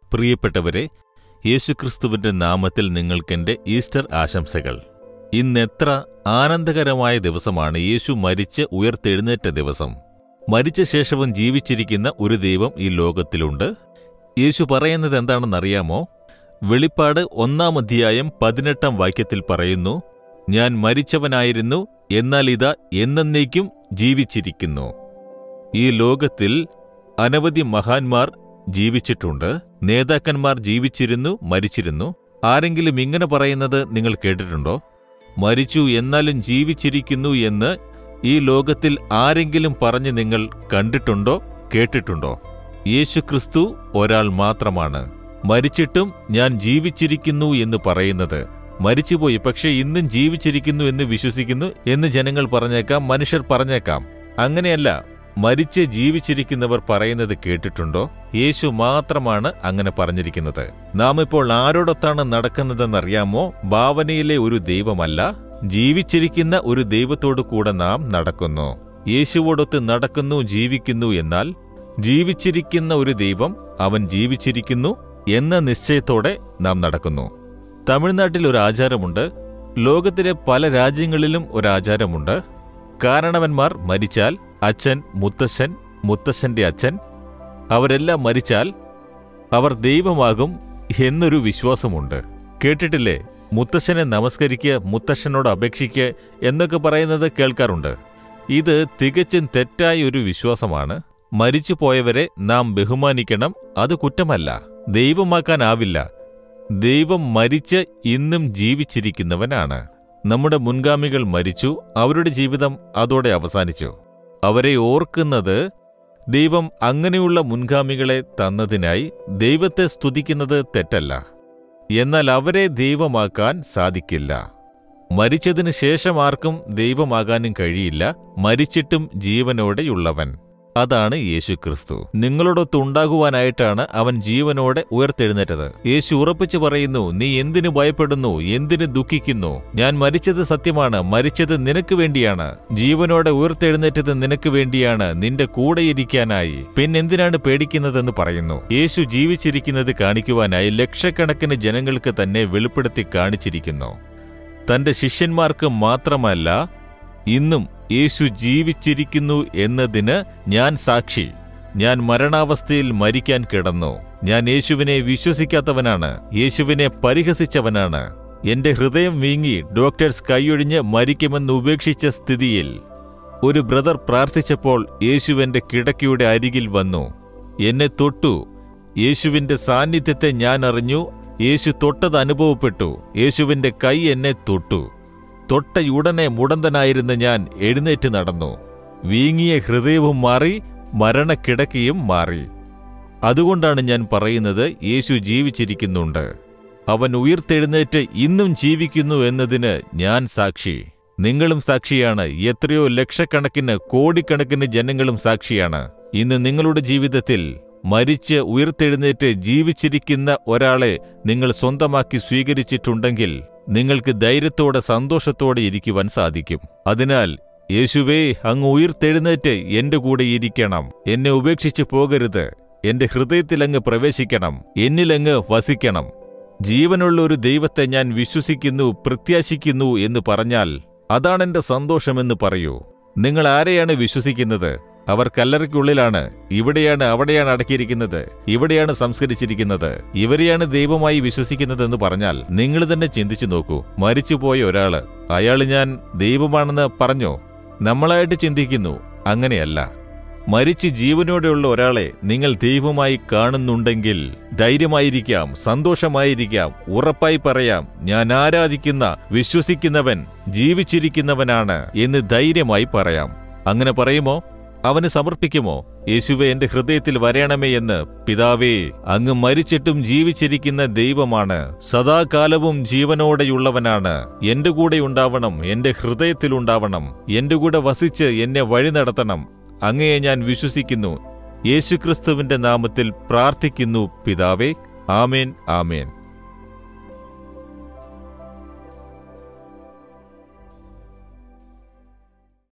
പ്രിയപ്പെട്ടവരെ യേശുക്രിസ്തുവിന്റെ നാമത്തിൽ നിങ്ങൾക്കെന്റെ ഈസ്റ്റർ ആശംസകൾ ഇന്നെത്ര ആനന്ദകരമായ ദിവസമാണ് യേശു മരിച്ച് ഉയർത്തെഴുന്നേറ്റ ദിവസം മരിച്ച ശേഷവും ജീവിച്ചിരിക്കുന്ന ഒരു ദൈവം ഈ ലോകത്തിലുണ്ട് യേശു പറയുന്നത് എന്താണെന്നറിയാമോ വെളിപ്പാട് ഒന്നാം അധ്യായം പതിനെട്ടാം വാക്യത്തിൽ പറയുന്നു ഞാൻ മരിച്ചവനായിരുന്നു എന്നാൽ ഇതാ എന്നേക്കും ജീവിച്ചിരിക്കുന്നു ഈ ലോകത്തിൽ അനവധി മഹാന്മാർ ജീവിച്ചിട്ടുണ്ട് നേതാക്കന്മാർ ജീവിച്ചിരുന്നു മരിച്ചിരുന്നു ആരെങ്കിലും ഇങ്ങനെ പറയുന്നത് നിങ്ങൾ കേട്ടിട്ടുണ്ടോ മരിച്ചു എന്നാലും ജീവിച്ചിരിക്കുന്നു എന്ന് ഈ ലോകത്തിൽ ആരെങ്കിലും പറഞ്ഞ് നിങ്ങൾ കണ്ടിട്ടുണ്ടോ കേട്ടിട്ടുണ്ടോ യേശുക്രിസ്തു ഒരാൾ മാത്രമാണ് മരിച്ചിട്ടും ഞാൻ ജീവിച്ചിരിക്കുന്നു എന്ന് പറയുന്നത് മരിച്ചുപോയി പക്ഷെ ഇന്നും ജീവിച്ചിരിക്കുന്നു എന്ന് വിശ്വസിക്കുന്നു എന്ന് ജനങ്ങൾ പറഞ്ഞേക്കാം മനുഷ്യർ പറഞ്ഞേക്കാം അങ്ങനെയല്ല മരിച്ച് ജീവിച്ചിരിക്കുന്നവർ പറയുന്നത് കേട്ടിട്ടുണ്ടോ യേശു മാത്രമാണ് അങ്ങനെ പറഞ്ഞിരിക്കുന്നത് നാം ഇപ്പോൾ ആരോടൊത്താണ് നടക്കുന്നതെന്നറിയാമോ ഭാവനയിലെ ഒരു ദൈവമല്ല ജീവിച്ചിരിക്കുന്ന ഒരു ദൈവത്തോടു കൂടെ നാം നടക്കുന്നു യേശുവോടൊത്ത് നടക്കുന്നു ജീവിക്കുന്നു എന്നാൽ ജീവിച്ചിരിക്കുന്ന ഒരു ദൈവം അവൻ ജീവിച്ചിരിക്കുന്നു എന്ന നിശ്ചയത്തോടെ നാം നടക്കുന്നു തമിഴ്നാട്ടിൽ ഒരു ആചാരമുണ്ട് ലോകത്തിലെ പല രാജ്യങ്ങളിലും ഒരു ആചാരമുണ്ട് കാരണവന്മാർ മരിച്ചാൽ അച്ഛൻ മുത്തശ്ശൻ മുത്തശ്ശന്റെ അച്ഛൻ അവരെല്ലാം മരിച്ചാൽ അവർ ദൈവമാകും എന്നൊരു വിശ്വാസമുണ്ട് കേട്ടിട്ടില്ലേ മുത്തശ്ശനെ നമസ്കരിക്കുക മുത്തശ്ശനോട് അപേക്ഷിക്കുക എന്നൊക്കെ പറയുന്നത് കേൾക്കാറുണ്ട് ഇത് തികച്ചും തെറ്റായ ഒരു വിശ്വാസമാണ് മരിച്ചു പോയവരെ നാം ബഹുമാനിക്കണം അത് കുറ്റമല്ല ദൈവമാക്കാനാവില്ല ദൈവം മരിച്ച് ഇന്നും ജീവിച്ചിരിക്കുന്നവനാണ് നമ്മുടെ മുൻഗാമികൾ മരിച്ചു അവരുടെ ജീവിതം അതോടെ അവസാനിച്ചു അവരെ ഓർക്കുന്നത് ദൈവം അങ്ങനെയുള്ള മുൻഗാമികളെ തന്നതിനായി ദൈവത്തെ സ്തുതിക്കുന്നത് തെറ്റല്ല എന്നാൽ അവരെ ദൈവമാക്കാൻ സാധിക്കില്ല മരിച്ചതിനു ശേഷം ആർക്കും ദൈവമാകാനും കഴിയില്ല മരിച്ചിട്ടും ജീവനോടെയുള്ളവൻ അതാണ് യേശു ക്രിസ്തു നിങ്ങളോടൊത്തുണ്ടാകുവാനായിട്ടാണ് അവൻ ജീവനോടെ ഉയർത്തെഴുന്നേറ്റത് യേശു ഉറപ്പിച്ചു പറയുന്നു നീ എന്തിനു ഭയപ്പെടുന്നു എന്തിനു ദുഃഖിക്കുന്നു ഞാൻ മരിച്ചത് സത്യമാണ് മരിച്ചത് നിനക്ക് വേണ്ടിയാണ് ജീവനോടെ ഉയർത്തെഴുന്നേറ്റത് നിനക്ക് വേണ്ടിയാണ് നിന്റെ കൂടെ ഇരിക്കാനായി പിന്നെന്തിനാണ് പേടിക്കുന്നതെന്ന് പറയുന്നു യേശു ജീവിച്ചിരിക്കുന്നത് കാണിക്കുവാനായി ലക്ഷക്കണക്കിന് ജനങ്ങൾക്ക് തന്നെ വെളിപ്പെടുത്തി കാണിച്ചിരിക്കുന്നു തന്റെ ശിഷ്യന്മാർക്ക് മാത്രമല്ല ഇന്നും യേശു ജീവിച്ചിരിക്കുന്നു എന്നതിന് ഞാൻ സാക്ഷി ഞാൻ മരണാവസ്ഥയിൽ മരിക്കാൻ കിടന്നു ഞാൻ യേശുവിനെ വിശ്വസിക്കാത്തവനാണ് യേശുവിനെ പരിഹസിച്ചവനാണ് എന്റെ ഹൃദയം വീങ്ങി ഡോക്ടേഴ്സ് കൈയൊഴിഞ്ഞ് മരിക്കുമെന്ന് ഉപേക്ഷിച്ച സ്ഥിതിയിൽ ഒരു ബ്രദർ പ്രാർത്ഥിച്ചപ്പോൾ യേശുവിന്റെ കിടക്കയുടെ അരികിൽ വന്നു എന്നെ തൊട്ടു യേശുവിന്റെ സാന്നിധ്യത്തെ ഞാൻ അറിഞ്ഞു യേശു തൊട്ടത് അനുഭവപ്പെട്ടു യേശുവിന്റെ കൈ എന്നെ തൊട്ടു തൊട്ടയുടനെ മുടന്തനായിരുന്ന ഞാൻ എഴുന്നേറ്റ് നടന്നു വീങ്ങിയ ഹൃദയവും മാറി മരണക്കിടക്കയും മാറി അതുകൊണ്ടാണ് ഞാൻ പറയുന്നത് യേശു ജീവിച്ചിരിക്കുന്നുണ്ട് അവൻ ഉയർത്തെഴുന്നേറ്റ് ഇന്നും ജീവിക്കുന്നു എന്നതിന് ഞാൻ സാക്ഷി നിങ്ങളും സാക്ഷിയാണ് എത്രയോ ലക്ഷക്കണക്കിന് കോടിക്കണക്കിന് ജനങ്ങളും സാക്ഷിയാണ് ഇന്ന് നിങ്ങളുടെ ജീവിതത്തിൽ മരിച്ച് ഉയർത്തെഴുന്നേറ്റ് ജീവിച്ചിരിക്കുന്ന ഒരാളെ നിങ്ങൾ സ്വന്തമാക്കി സ്വീകരിച്ചിട്ടുണ്ടെങ്കിൽ നിങ്ങൾക്ക് ധൈര്യത്തോടെ സന്തോഷത്തോടെ ഇരിക്കുവാൻ സാധിക്കും അതിനാൽ യേശുവേ അങ്ങ് ഉയർത്തെഴുന്നേറ്റ് എന്റെ കൂടെ ഇരിക്കണം എന്നെ ഉപേക്ഷിച്ചു പോകരുത് എന്റെ ഹൃദയത്തിലങ്ങ് പ്രവേശിക്കണം എന്നിലങ്ങ് വസിക്കണം ജീവനുള്ള ഒരു ദൈവത്തെ ഞാൻ വിശ്വസിക്കുന്നു പ്രത്യാശിക്കുന്നു എന്ന് പറഞ്ഞാൽ അതാണെന്റെ സന്തോഷമെന്ന് പറയൂ നിങ്ങൾ ആരെയാണ് വിശ്വസിക്കുന്നത് അവർ കല്ലറയ്ക്കുള്ളിലാണ് ഇവിടെയാണ് അവിടെയാണ് അടക്കിയിരിക്കുന്നത് ഇവിടെയാണ് സംസ്കരിച്ചിരിക്കുന്നത് ഇവരെയാണ് ദൈവമായി വിശ്വസിക്കുന്നതെന്ന് പറഞ്ഞാൽ നിങ്ങൾ തന്നെ ചിന്തിച്ചു നോക്കൂ മരിച്ചുപോയ ഒരാള് അയാൾ ഞാൻ ദൈവമാണെന്ന് പറഞ്ഞോ നമ്മളായിട്ട് ചിന്തിക്കുന്നു അങ്ങനെയല്ല മരിച്ച് ജീവനോടെയുള്ള ഒരാളെ നിങ്ങൾ ദൈവമായി കാണുന്നുണ്ടെങ്കിൽ ധൈര്യമായിരിക്കാം സന്തോഷമായിരിക്കാം ഉറപ്പായി പറയാം ഞാൻ ആരാധിക്കുന്ന വിശ്വസിക്കുന്നവൻ ജീവിച്ചിരിക്കുന്നവനാണ് എന്ന് ധൈര്യമായി പറയാം അങ്ങനെ പറയുമോ അവന് സമർപ്പിക്കുമോ യേശുവെ എന്റെ ഹൃദയത്തിൽ വരയണമേ എന്ന് പിതാവേ അങ്ങ് മരിച്ചിട്ടും ജീവിച്ചിരിക്കുന്ന ദൈവമാണ് സദാകാലവും ജീവനോടെയുള്ളവനാണ് എന്റെ കൂടെ ഉണ്ടാവണം എന്റെ ഹൃദയത്തിലുണ്ടാവണം എന്റെ കൂടെ വസിച്ച് എന്നെ വഴി നടത്തണം അങ്ങയെ ഞാൻ വിശ്വസിക്കുന്നു യേശുക്രിസ്തുവിന്റെ നാമത്തിൽ പ്രാർത്ഥിക്കുന്നു പിതാവേ ആമേൻ ആമേൻ